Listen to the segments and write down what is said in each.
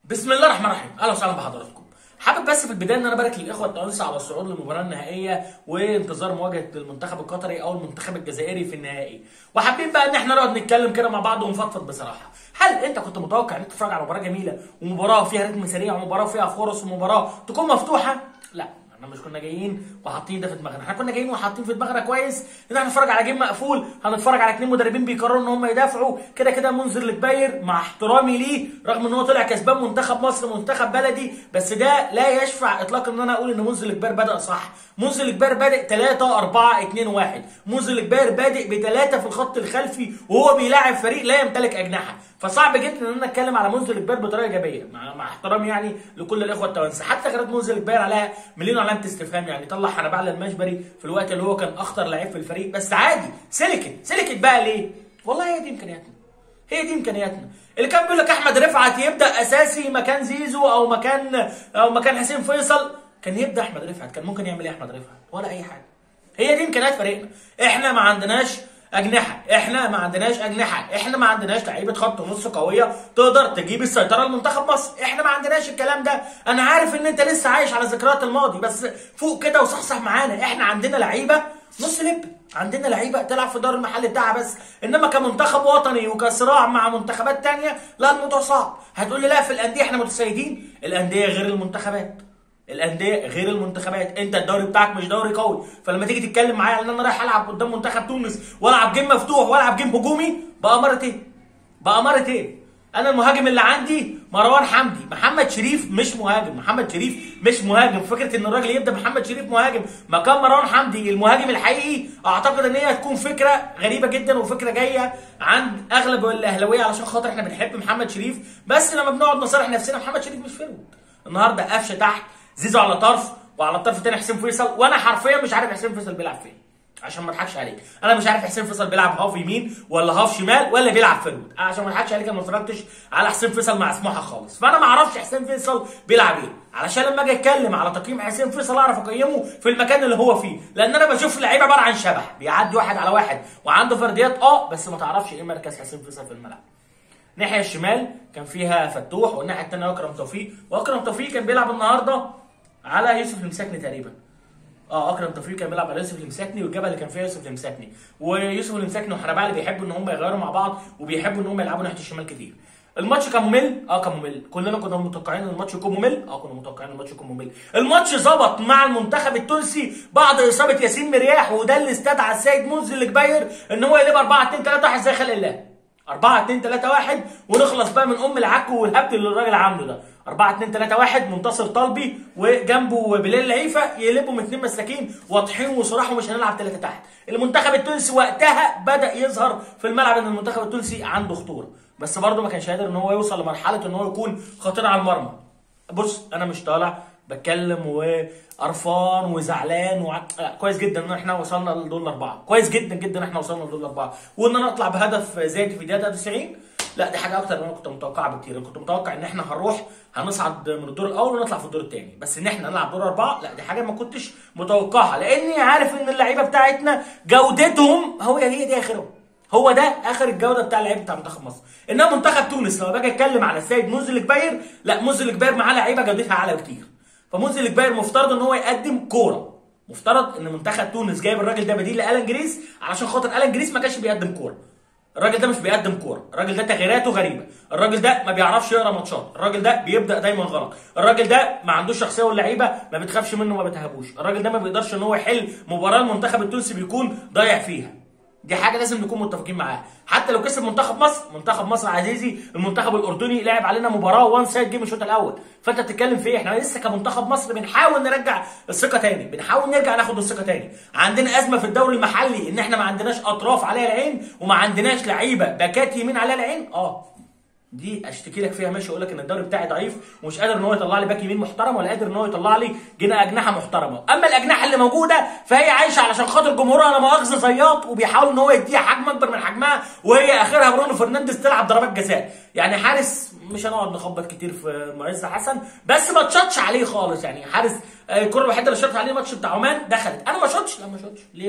بسم الله الرحمن الرحيم اهلا وسهلا بحضراتكم حابب بس في البدايه ان انا ابارك للاخوه التوانسه على الصعود للمباراه النهائيه وانتظار مواجهه المنتخب القطري او المنتخب الجزائري في النهائي وحابين بقى ان احنا نقعد نتكلم كده مع بعض ونفضفض بصراحه هل انت كنت متوقع ان انت تتفرج على مباراه جميله ومباراه فيها رتم سريع ومباراه فيها فرص ومباراه تكون مفتوحه لا احنا مش كنا جايين وحاطين ده في دماغنا احنا كنا جايين وحاطين في دماغنا كويس ان احنا نتفرج على جيم مقفول هنتفرج على اثنين مدربين بيقرروا ان هم يدافعوا كده كده منذر الكباير مع احترامي ليه رغم ان هو طلع كسبان منتخب مصر منتخب بلدي بس ده لا يشفع اطلاقا ان انا اقول ان منذر الكباير بدا صح منذر الكباير بادئ 3 4 2 1 منذر الكباير بادئ بثلاثه في الخط الخلفي وهو بيلاعب فريق لا يمتلك اجنحه فصعب جدا ان انا اتكلم على منذر الكبير بطريقه ايجابيه مع, مع احترامي يعني لكل الاخوه التوانسه حتى غيرت منذر الكبير عليها مليون علامه استفهام يعني طلع حنبال المشبري في الوقت اللي هو كان اخطر لعيب في الفريق بس عادي سلكت سلكت بقى ليه؟ والله هي دي امكانياتنا هي دي امكانياتنا اللي كان بيقول لك احمد رفعت يبدا اساسي مكان زيزو او مكان او مكان حسين فيصل كان يبدا احمد رفعت كان ممكن يعمل ايه احمد رفعت ولا اي حاجه هي دي امكانيات فريقنا احنا ما عندناش اجنحه احنا ما عندناش اجنحه احنا ما عندناش لعيبه خط نص قويه تقدر تجيب السيطره لمنتخب مصر احنا ما عندناش الكلام ده انا عارف ان انت لسه عايش على ذكريات الماضي بس فوق كده وصحصح معانا احنا عندنا لعيبه نص لب عندنا لعيبه تلعب في دار المحل بتاعها بس انما كمنتخب وطني وكصراع مع منتخبات تانية لا الموضوع صعب هتقول لي لا في الانديه احنا متسيدين الانديه غير المنتخبات الانديه غير المنتخبات انت الدوري بتاعك مش دوري قوي فلما تيجي تتكلم معايا ان انا رايح العب قدام منتخب تونس والعب جيم مفتوح والعب جيم هجومي بأمارة ايه بأمارة ايه انا المهاجم اللي عندي مروان حمدي محمد شريف مش مهاجم محمد شريف مش مهاجم فكره ان الراجل يبدا محمد شريف مهاجم مكان مروان حمدي المهاجم الحقيقي اعتقد ان هي هتكون فكره غريبه جدا وفكره جايه عند اغلب الاهلاويه علشان خاطر احنا بنحب محمد شريف بس لما بنقعد نصارح نفسنا محمد شريف مش فيرود النهارده قفشه تحت زيزو على طرف وعلى الطرف الثاني حسين فيصل وانا حرفيا مش عارف حسين فيصل بيلعب فين عشان ما اضحكش عليك انا مش عارف حسين فيصل بيلعب هاف يمين ولا هاف شمال ولا بيلعب فيرود عشان ما اضحكش عليك انا ما اتفرجتش على حسين فيصل مع سموحه خالص فانا ما اعرفش حسين فيصل بيلعب ايه علشان لما اجي اتكلم على تقييم حسين فيصل اعرف اقيمه في المكان اللي هو فيه لان انا بشوف لعيب عباره عن شبح بيعدي واحد على واحد وعنده فرديات اه بس ما تعرفش ايه مركز حسين فيصل في الملعب الناحيه الشمال كان فيها فتوح والناحيه الثانيه اكرم توفيق واكرم توفيق كان بيلعب النهارده على يوسف المساكني تقريبا اه اكرم توفيق كان بيلعب على يوسف المساكني والجبهه اللي كان فيها يوسف المساكني ويوسف المساكني وحنبال بيحبوا ان هم يغيروا مع بعض وبيحبوا ان هم يلعبوا ناحيه الشمال كتير الماتش كان ممل اه كان ممل كلنا كنا متوقعين ان الماتش يكون ممل اه كنا متوقعين ان الماتش يكون ممل الماتش ظبط مع المنتخب التونسي بعد اصابه ياسين مرياح وده اللي استدعى السيد منزل الكبير ان هو يقلب 4 2 3 1 زي خلق الله 4 2 3 1 ونخلص بقى من ام العك والهبد اللي الراجل عامله ده 4 2 3 1 منتصر طلبي وجنبه بلال العيفه يقلبهم اثنين مساكين واضحين وصراحه ومش هنلعب ثلاثه تحت المنتخب التونسي وقتها بدا يظهر في الملعب ان المنتخب التونسي عنده خطوره بس برضه ما كانش قادر ان هو يوصل لمرحله ان هو يكون خطير على المرمى بص انا مش طالع بتكلم وقرفان وزعلان وع... لا كويس جدا ان احنا وصلنا لدول اربعه كويس جدا جدا احنا وصلنا لدول اربعه وان انا اطلع بهدف زي في دقيقه 90 لا دي حاجه اكتر من انا كنت متوقعها بكتير انا كنت متوقع ان احنا هنروح هنصعد من الدور الاول ونطلع في الدور الثاني بس ان احنا نلعب دور اربعه لا دي حاجه ما كنتش متوقعها لاني عارف ان اللعيبه بتاعتنا جودتهم هو هي دي اخرهم هو ده اخر الجوده بتاع اللعيبه بتاع منتخب مصر انما منتخب تونس لما باجي اتكلم على السيد منزل الكبير لا منزل الكبير معاه لعيبه جودتها اعلى بكتير فمنزل الكبير مفترض ان هو يقدم كوره مفترض ان منتخب تونس جايب الراجل ده بديل لالان جريس علشان خاطر الان جريس ما كانش بيقدم كوره الراجل ده مش بيقدم كوره الراجل ده تغييراته غريبه الراجل ده ما بيعرفش يقرا ماتشات الراجل ده بيبدا دايما غلط الراجل ده ما عندوش شخصيه واللعيبه ما بتخافش منه ما بتهابوش الراجل ده ما بيقدرش ان هو يحل مباراه المنتخب التونسي بيكون ضايع فيها دي حاجه لازم نكون متفقين معاها حتى لو كسب منتخب مصر منتخب مصر عزيزي المنتخب الاردني لعب علينا مباراه وان سايد جيم الشوط الاول فانت بتتكلم في ايه احنا لسه كمنتخب مصر بنحاول نرجع الثقه تاني بنحاول نرجع ناخد الثقه تاني عندنا ازمه في الدوري المحلي ان احنا ما عندناش اطراف عليها العين وما عندناش لعيبه باكات يمين عليها العين اه دي اشتكي لك فيها ماشي اقول لك ان الدوري بتاعي ضعيف ومش قادر ان هو يطلع لي باك يمين محترم ولا قادر ان هو يطلع لي جناح اجنحه محترمه اما الاجنحه اللي موجوده فهي عايشه علشان خاطر جمهورها لا مؤاخذه زياط وبيحاول ان هو يديها حجم اكبر من حجمها وهي اخرها برونو فرنانديز تلعب ضربات جزاء يعني حارس مش هنقعد نخبط كتير في معز حسن بس ما تشطش عليه خالص يعني حارس الكره الوحيده اللي شطت عليه الماتش بتاع عمان دخلت انا ما شطش لا ما شطش ليه بقى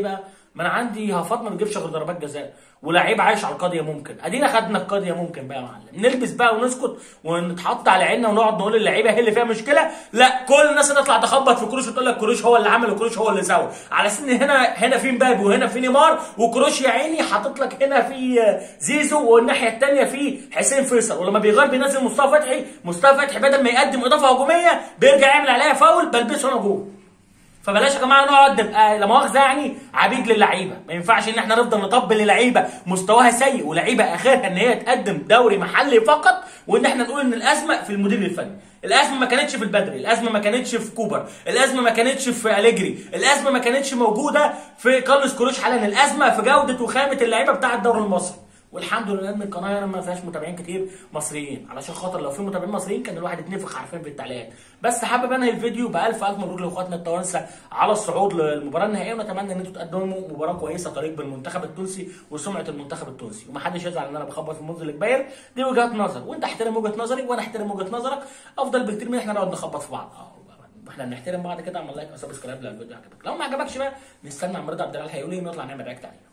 ما انا عندي هافات ما بتجيبش غير ضربات جزاء ولاعيب عايش على القضيه ممكن ادينا خدنا القضيه ممكن بقى يا معلم نلبس بقى ونسكت ونتحط على عيننا ونقعد نقول اللعيبه هي اللي فيها مشكله لا كل الناس تطلع تخبط في كروش وتقول لك كروش هو اللي عمل وكروش هو اللي سوى على سن هنا هنا في مبابي وهنا في نيمار وكروش يا عيني حاطط لك هنا في زيزو والناحيه الثانيه في حسين فيصل ولما بيغير بينزل مصطفى فتحي مصطفى فتحي بدل ما يقدم اضافه هجوميه بيرجع يعمل عليها فاول بلبسه انا جول فبلاش يا جماعه نقعد نبقى لا مؤاخذه يعني عبيد للعيبه ما ينفعش ان احنا نفضل نطبل للعيبه مستواها سيء ولعيبه اخرها ان هي تقدم دوري محلي فقط وان احنا نقول ان الازمه في المدير الفني الازمه ما كانتش في البدري الازمه ما كانتش في كوبر الازمه ما كانتش في اليجري الازمه ما كانتش موجوده في كارلوس كروش حاليا الازمه في جوده وخامه اللعيبه بتاع الدوري المصري والحمد لله ان القناه هنا ما فيهاش متابعين كتير مصريين علشان خاطر لو في متابعين مصريين كان الواحد اتنفخ عارفين في التعليقات بس حابب انهي الفيديو بالف الف مبروك لاخواتنا التوانسه على الصعود للمباراه النهائيه ونتمنى ان انتوا تقدموا مباراه كويسه طريق بالمنتخب التونسي وسمعه المنتخب التونسي ومحدش يزعل ان انا بخبط في منزل الكبير دي وجهات نظر وانت احترم وجهه نظري وانا احترم وجهه نظرك افضل بكتير من احنا نقعد نخبط في بعض اه احنا بنحترم بعض كده اعمل لايك وسبسكرايب للفيديو عجبك لو ما عجبكش بقى نستنى عم رضا عبد العال هيقول ايه ونطلع نعمل رياكت عليه